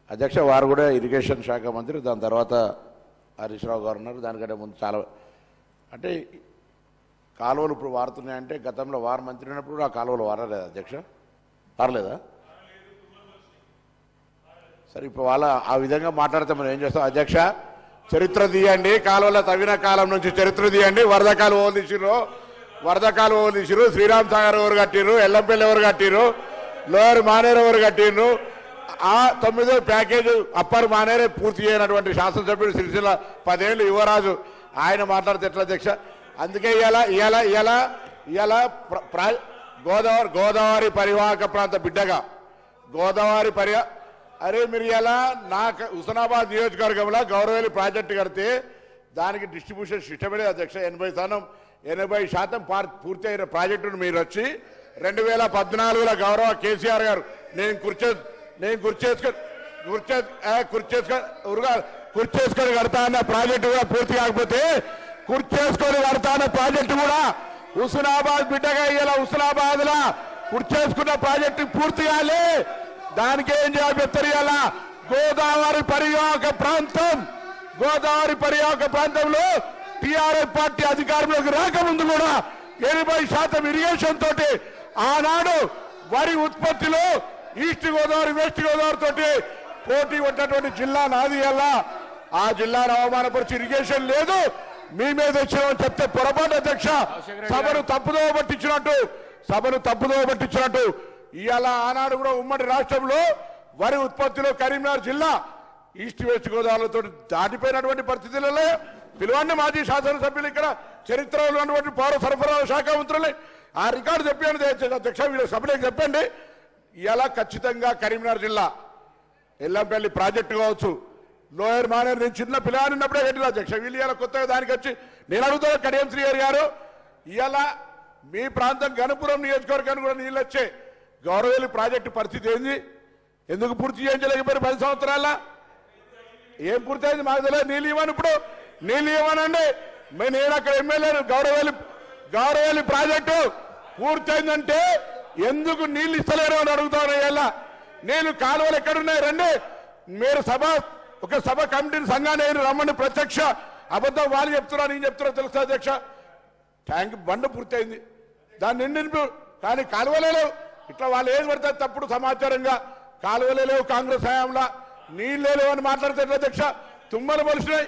అధ్యక్ష వారు కూడా ఇరిగేషన్ శాఖ మంత్రి దాని తర్వాత హరీష్ రావు గారు ఉన్నారు దానికంటే ముందు చాలా అంటే కాలువలు ఇప్పుడు వారుతున్నాయంటే గతంలో వారు మంత్రి ఉన్నప్పుడు కూడా ఆ కాలువలు వారలేదా అధ్యక్ష వారలేదా సరే ఇప్పుడు వాళ్ళ ఆ విధంగా మాట్లాడితే మనం ఏం చేస్తాం అధ్యక్ష చరిత్ర తీయండి కాలువల తవ్విన కాలం నుంచి చరిత్ర తీయండి వరద కాలువ తీసిర్రు వరద కాలువ తీసిర్రు శ్రీరామ్ సాగర్ ఎవరు కట్టిర్రు ఎల్లంపల్లి ఎవరు కట్టిర్రు లోయర్ మానేరు ఎవరు కట్టిర్రు ఆ తొమ్మిదో ప్యాకేజ్ అప్పర్ మానేరే పూర్తి చేయనటువంటి శాసనసభ్యుడు సిరిసిల్ల పదేళ్ళు యువరాజు ఆయన మాట్లాడితే ఎట్లా అధ్యక్ష అందుకే ఇవాళ ఇవాళ ఇవాళ ఇవాళ ప్ర- ప్ర- గోదావరి గోదావరి పరివాహక ప్రాంత బిడ్డగా గోదావరి పర్యా అరే మీరు ఎలా నాకు హుసనాబాద్ నియోజకవర్గంలో గౌరవేలి ప్రాజెక్టు కడితే దానికి డిస్ట్రిబ్యూషన్ సిస్టమే అధ్యక్ష ఎనభై శాతం ఎనభై శాతం పార్ పూర్తి అయిన ప్రాజెక్టును మీరు వచ్చి రెండు వేల పద్నాలుగులో గౌరవ కేసీఆర్ గారు నేను కుర్చే నేను కుర్చేసుకొని కుర్చే ఆ, కుర్చేసుకొని ఉరుగా కుర్చేసుకొని కడతా అన్న ప్రాజెక్టు కూడా పూర్తి కాకపోతే కుర్చేసుకొని కడతా అన్న ప్రాజెక్టు కూడా హుస్నాబాద్ బిడ్డగా ఇలా హుస్నాబాద్ లా కుర్చేసుకున్న ప్రాజెక్టు పూర్తి కాలే దానికి ఏం చేయాలి చెప్తారు గోదావరి పరివాహక ప్రాంతం గోదావరి పరివాహక ప్రాంతంలో టిఆర్ఎస్ పార్టీ అధికారంలోకి రాకముందు కూడా ఎనభై శాతం ఇరిగేషన్ తోటి ఆనాడు వరి ఉత్పత్తిలో ఈస్ట్ గోదావరి వెస్ట్ గోదావరి తోటి పోటీ ఉన్నటువంటి జిల్లా నాది అలా ఆ జిల్లాను అవమానపరిచి ఇరిగేషన్ లేదు మీ మీద వచ్చినామని చెప్తే పొరపాటు అధ్యక్ష సభను తప్పుదోవ పట్టించినట్టు సభను తప్పుదోవ పట్టించినట్టు ఇవాళ ఆనాడు కూడా ఉమ్మడి రాష్ట్రంలో వరి ఉత్పత్తిలో కరీంనగర్ జిల్లా ఈస్ట్ వెస్ట్ గోదావరితో దాటిపోయినటువంటి పరిస్థితులలో పిలువండి మాజీ శాసనసభ్యులు ఇక్కడ చరిత్రలో ఉన్నటువంటి పౌర సరఫరాల శాఖ మంత్రులు ఆ రికార్డు చెప్పండి దయచేసి అధ్యక్ష వీళ్ళ సభలకు చెప్పండి ఇలా ఖచ్చితంగా కరీంనగర్ జిల్లా ఎల్లంపల్లి ప్రాజెక్టు కావచ్చు లోయర్ మానేర్ నేను చిన్న పిల్లగాడు ఉన్నప్పుడే కట్టిన అధ్యక్ష వీళ్ళు ఇలా కొత్తగా దానికి వచ్చి నేను అడుగుతా కడియం శ్రీహరి గారు ఇవాళ మీ ప్రాంతం గణపురం నియోజకవర్గానికి కూడా నీళ్ళు వచ్చే గౌరవేలి ప్రాజెక్టు పరిస్థితి ఏంది ఎందుకు పూర్తి చేయించలేకపోయారు పది సంవత్సరాల ఏం పూర్తయింది మాకు తెలియదు నీళ్ళు ఇవ్వను ఇప్పుడు నీళ్ళు ఇవ్వనండి మే- నేను అక్కడ ఎమ్మెల్యేను గౌరవేలి గౌరవేలి ప్రాజెక్టు పూర్తయిందంటే ఎందుకు నీళ్ళు ఇస్తలేరు అని అడుగుతాను ఇలా నేను కాలువలు ఎక్కడున్నాయి రండి మీరు సభ ఒక సభ కమిటీని సంఘాన్ని అయిన రమ్మని ప్రత్యక్ష అబద్ధం వాళ్ళు చెప్తున్నారు నేను చెప్తున్నా తెలుసా అధ్యక్ష ట్యాంక్ బండ పూర్తయింది దాన్ని నిండి నింపు కానీ కాలువలే లేవు ఇట్లా వాళ్ళు ఏం పడతారు తప్పుడు సమాచారంగా కాలువలే లేవు కాంగ్రెస్ హయాంలో నీళ్ళే లేవు అని మాట్లాడితే ఎట్లా అధ్యక్ష తుమ్మలు మలిసినాయి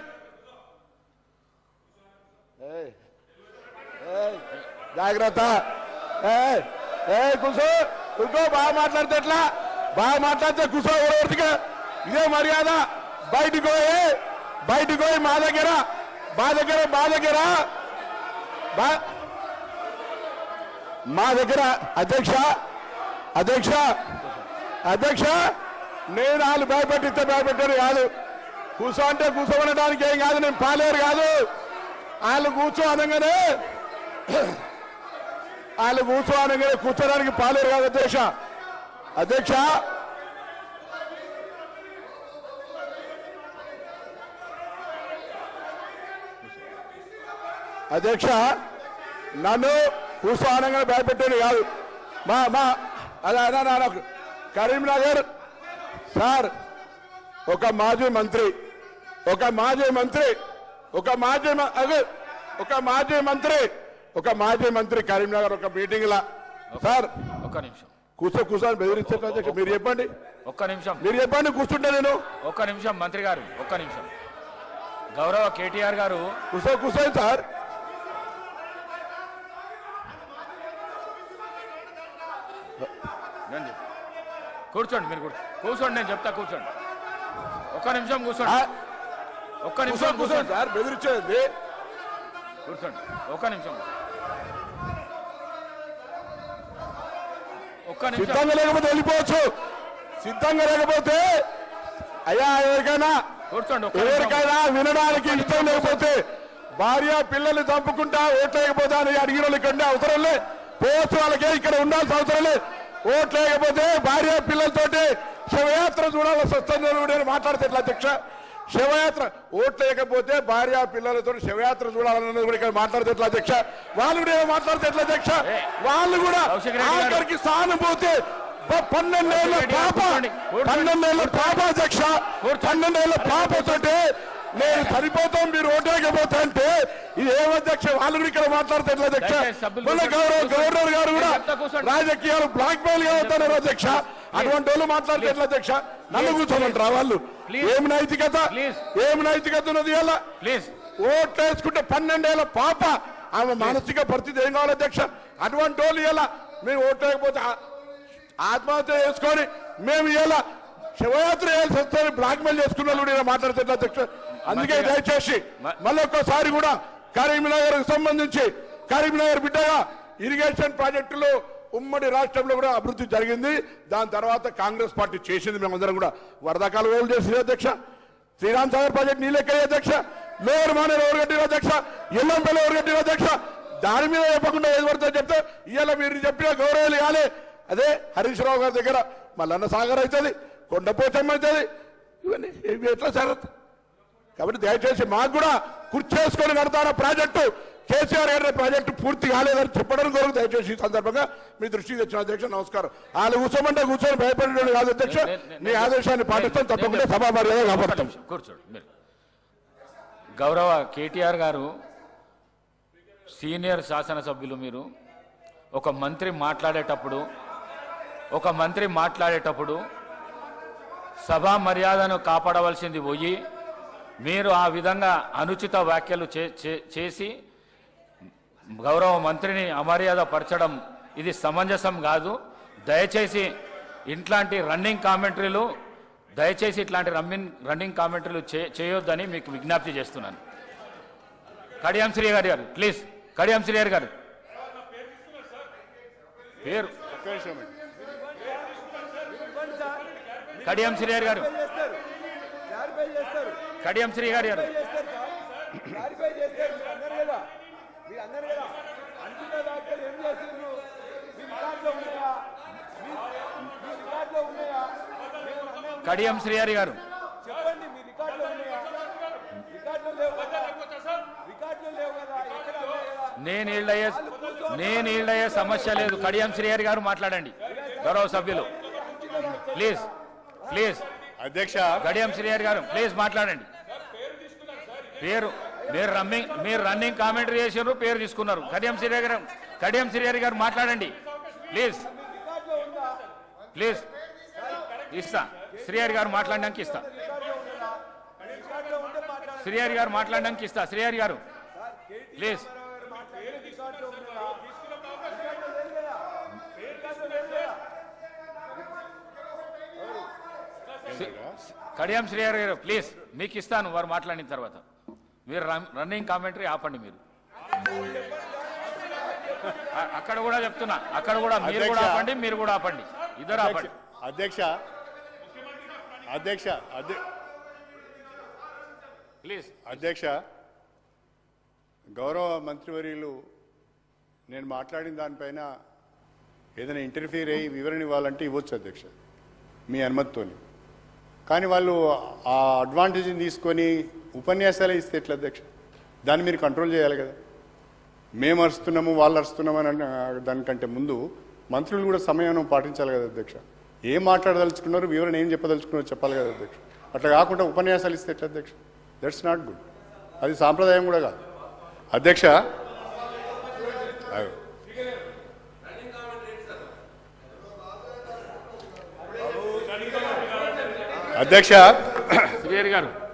ఏయ్, ఏయ్, జాగ్రత్త ఏయ్, ఏయ్, కూసో కూర్చో బాగా మాట్లాడితే ఎట్లా బాగా మాట్లాడితే కూసో ఎవరికి ఇదే మర్యాద బయటికి పోయి బయటికి పోయి మా దగ్గర మా దగ్గర మా దగ్గర బా- మా దగ్గర అధ్యక్ష అధ్యక్ష అధ్యక్ష నేను వాళ్ళు భయపెట్టిస్తే భయపెట్టారు కాదు కూర్చో అంటే కూర్చోమనడానికి ఏం కాదు నేను పాలేరు కాదు వాళ్ళు కూర్చో అనగానే వాళ్ళు కూర్చో అనగానే కూర్చోడానికి పాలేరు కాదు అధ్యక్ష అధ్యక్ష అధ్యక్ష నన్ను కూర్చో అనగానే భయపెట్టారు కాదు మా మా అదే అదే అదే, అదే. కరీంనగర్ సార్ ఒక మాజీ మంత్రి ఒక మాజీ మంత్రి ఒక మాజీ మ- అదే, ఒక మాజీ మంత్రి ఒక మాజీ మంత్రి కరీంనగర్ ఒక మీటింగ్ లా సార్ ఒక్క నిమిషం కూర్చో కూర్చొని బెదిరిస్తే అధ్యక్ష మీరు చెప్పండి ఒక్క నిమిషం మీరు చెప్పండి కూర్చుంటే నేను ఒక్క నిమిషం మంత్రి గారు ఒక్క నిమిషం గౌరవ కేటీఆర్ గారు కూర్చో కూర్చోండి సార్ రండి. కూర్చోండి మీరు కూర్చో కూర్చోండి నేను చెప్తా కూర్చోండి ఒక్క నిమిషం ఆ, కూర్చోండి ఒక్క కూర్చో నిమిషం కూర్చోండి కూర్చోండి సార్ బెదిరించేది కూర్చోండి ఒక్క నిమిషం ఒక్క నిమిషం సిద్ధంగా లేకపోతే వెళ్ళిపోవచ్చు సిద్ధంగా లేకపోతే అయ్యా ఎవరికైనా కూర్చోండి ఒక్క నిమిషం ఎవరికైనా వినడానికి ఇష్టం లేకపోతే భార్య పిల్లల్ని చంపుకుంటా ఓట్లు లేకపోతే అని అడిగిన వాళ్ళు ఇక్కడ ఉండే అవసరం లే పోవచ్చు వాళ్ళకే ఇక్కడ ఉండాల్సిన అవసరం లేదు ఓట్లు లేకపోతే భార్య పిల్లలతోటి శివయాత్ర చూడాల్సి వస్తుంది అని నేను మాట్లాడితే ఎట్లా అధ్యక్ష శివయాత్ర ఓట్లు లేకపోతే భార్య పిల్లలతో శివయాత్ర చూడాలన్నది కూడా ఇక్కడ మాట్లాడితే ఎట్లా అధ్యక్ష వాళ్ళు కూడా ఏమో మాట్లాడితే ఎట్లా అధ్యక్ష వాళ్ళు కూడా కౌశిక్ రెడ్డి గారు. ఆఖరికి సానుభూతి ప- పన్నెండేళ్ల పాప కూర్చోండి, కూర్చోండి. పన్నెండేళ్ల పాప అధ్యక్ష పన్నెండేళ్ల పాపతోటి నేను సరిపోతాం మీరు ఓటేకపోతా అంటే ఇది ఏం అధ్యక్ష వాళ్ళు ఇక్కడ మాట్లాడితే ఎట్లా అధ్యక్ష దయచేసి సభ్యులు మొన్న కూర్చోండి. గౌరవ కూర్చోండి. గవర్నర్ గారు కూడా నేను చెప్తా కూర్చోండి. రాజకీయాలు బ్లాక్ మెయిల్ గా అవుతున్నారు అధ్యక్ష అటువంటి వాళ్ళు మాట్లాడితే ఎట్లా అధ్యక్ష నన్ను కూర్చోమంటారా వాళ్ళు Please. ఏం నైతికత Please. ఏం నైతికత ఉన్నది ఇలా ప్లీజ్ ఓట్లేసుకుంటే పన్నెండేళ్ల పాప ఆమె మానసిక పరిస్థితి ఏం కావాలి అధ్యక్ష అటువంటి వాళ్ళు ఇలా మేము ఓట్లేకపోతే ఆ- ఆత్మహత్య చేసుకొని మేము ఇలా శివయాత్ర చేయాల్సి వస్తే బ్లాక్ మెయిల్ చేసుకున్న వాళ్ళు కూడా ఇలా మాట్లాడితే ఎట్లా అధ్యక్ష అందుకే మంచిగా. దయచేసి మ- మళ్ళీ ఒక్కసారి కూడా కరీంనగర్ సంబంధించి కరీంనగర్ బిడ్డగా ఇరిగేషన్ ప్రాజెక్టులు ఉమ్మడి రాష్ట్రంలో కూడా అభివృద్ధి జరిగింది దాని తర్వాత కాంగ్రెస్ పార్టీ చేసింది మేమందరం కూడా వరదకాలు వేలు చేసింది అధ్యక్ష శ్రీరామ్ సాగర్ ప్రాజెక్ట్ నీళ్ళెక్కే అధ్యక్ష లోయర్ మానేరు ఎవరు కట్టిన అధ్యక్ష ఎల్లంపల్లి ఎవరు కట్టిన అధ్యక్ష దాని మీద చెప్పకుండా ఏది పడుతుందో చెప్తే ఇవాళ మీరు చెప్పిన గౌరవాలు ఇవ్వాలి అదే హరీష్ రావు గారి దగ్గర మల్లన్న సాగర్ అవుతుంది కొండపోచమ్మ అవుతుంది ఇవన్నీ ఇవి ఎట్లా జరుగుతుంది కాబట్టి దయచేసి మాకు కూడా కుర్చేసుకొని కడతాన ప్రాజెక్టు కేసీఆర్ గారి ప్రాజెక్టు పూర్తి కాలేదని చెప్పడం కొరకు దయచేసి ఈ సందర్భంగా మీ దృష్టికి తెచ్చిన అధ్యక్ష నమస్కారం వాళ్ళు కూర్చోమంటే కూర్చొని భయపడేవాడు కాదు అధ్యక్ష నే- నే- మీ ఆదేశాన్ని పాటిస్తాం తప్పకుండా సభా మర్యాద ఒక్క కాపాడతాం నిమిషం, కూర్చోండి మీరు గౌరవ కేటీఆర్ గారు సీనియర్ శాసనసభ్యులు మీరు ఒక మంత్రి మాట్లాడేటప్పుడు ఒక మంత్రి మాట్లాడేటప్పుడు సభా మర్యాదను కాపాడవలసింది పోయి మీరు ఆ విధంగా అనుచిత వ్యాఖ్యలు చే- చే- చేసి గౌరవ మంత్రిని అమర్యాద పరచడం ఇది సమంజసం కాదు దయచేసి ఇట్లాంటి రన్నింగ్ కామెంటరీలు దయచేసి ఇట్లాంటి రన్నింగ్ రన్నింగ్ కామెంటరీలు చే- చేయొద్దని మీకు విజ్ఞప్తి చేస్తున్నాను కడియం శ్రీ గారి గారు ప్లీజ్ కడియం శ్రీ గారి గారు పేరు కడియం శ్రీ గారి గారు చేస్తారు క్లారిఫై చేస్తారు కడియం శ్రీ గారి గారు చేస్తారు సార్ క్లారిఫై చేస్తారు మీరు అన్నారు కదా మీరు అన్నారు కదా అంటున్న వ్యాఖ్యలు ఏం చేసిండ్రు మీ రికార్డులో ఉన్నాయా మీ మీ రికార్డులో ఉన్నాయా మీరు అన్నయ్య ఉన్నాయా? కడియం శ్రీ గారి గారు చెప్పండి మీ రికార్డులో ఉన్నాయా రికార్డులో లేవు కదా రికార్డులో లేవు కదా ఎక్కడ అన్నాయి కదా నేను ఈళ్ళయ్యే నేను ఈళ్ళయ్యే సమస్య లేదు కడియం శ్రీహరి గారు మాట్లాడండి గౌరవ సభ్యులు ప్లీజ్ ప్లీజ్ అధ్యక్ష గడియం శ్రీహరి గారు ప్లీజ్ మాట్లాడండి పేరు మీరు రన్నింగ్ మీరు రన్నింగ్ కామెంటరీ చేసారు పేరు తీసుకున్నారు కడియం శ్రీహరి గారు కడియం శ్రీహరి గారు మాట్లాడండి ప్లీజ్ రికార్డులో ఉందా ప్లీజ్ ఇస్తా శ్రీహరి గారు మాట్లాడడానికి ఇస్తా రికార్డులో ఉంటే మాట్లాడండి శ్రీహరి గారు మాట్లాడడానికి ఇస్తా శ్రీహరి గారు ప్లీజ్ మాట్లాడండి రికార్డులో ఉన్నాయా రికార్డులో లేదు కదా రికార్డులో లేదు కదా కడియం శ్రీహరి గారు ప్లీజ్ మీకు ఇస్తాను వారు మాట్లాడిన తర్వాత మీరు రన్- రన్నింగ్ కామెంటరీ ఆపండి మీరు అ- అక్కడ కూడా చెప్తున్నా అక్కడ కూడా మీరు కూడా అధ్యక్ష. ఆపండి మీరు కూడా ఆపండి ఇద్దరు ఆపండి అధ్యక్ష అధ్యక్ష అధ్య- ప్లీజ్ అధ్యక్ష గౌరవ మంత్రివర్యులు నేను మాట్లాడిన దానిపైన ఏదైనా ఇంటర్ఫీర్ అయ్యి వివరణ ఇవ్వాలంటే ఇవ్వచ్చు అధ్యక్ష మీ అనుమతితోని కానీ వాళ్ళు ఆ అడ్వాంటేజ్ని తీసుకొని ఉపన్యాసాలే ఇస్తే ఎట్లా అధ్యక్ష దాన్ని మీరు కంట్రోల్ చేయాలి కదా మేము అరుస్తున్నాము వాళ్ళు అరుస్తున్నాము అని అన్న- దానికంటే ముందు మంత్రులు కూడా సమయం పాటించాలి కదా అధ్యక్ష ఏం మాట్లాడదలుచుకున్నారు వివరణ ఏం చెప్పదలుచుకున్నారో చెప్పాలి కదా అధ్యక్ష అట్లా కాకుండా ఉపన్యాసాలు ఇస్తే ఎట్లా అధ్యక్ష దట్స్ నాట్ గుడ్ అది సాంప్రదాయం కూడా కాదు అధ్యక్ష అయ్యో. అధ్యక్ష శ్రీహరి గారు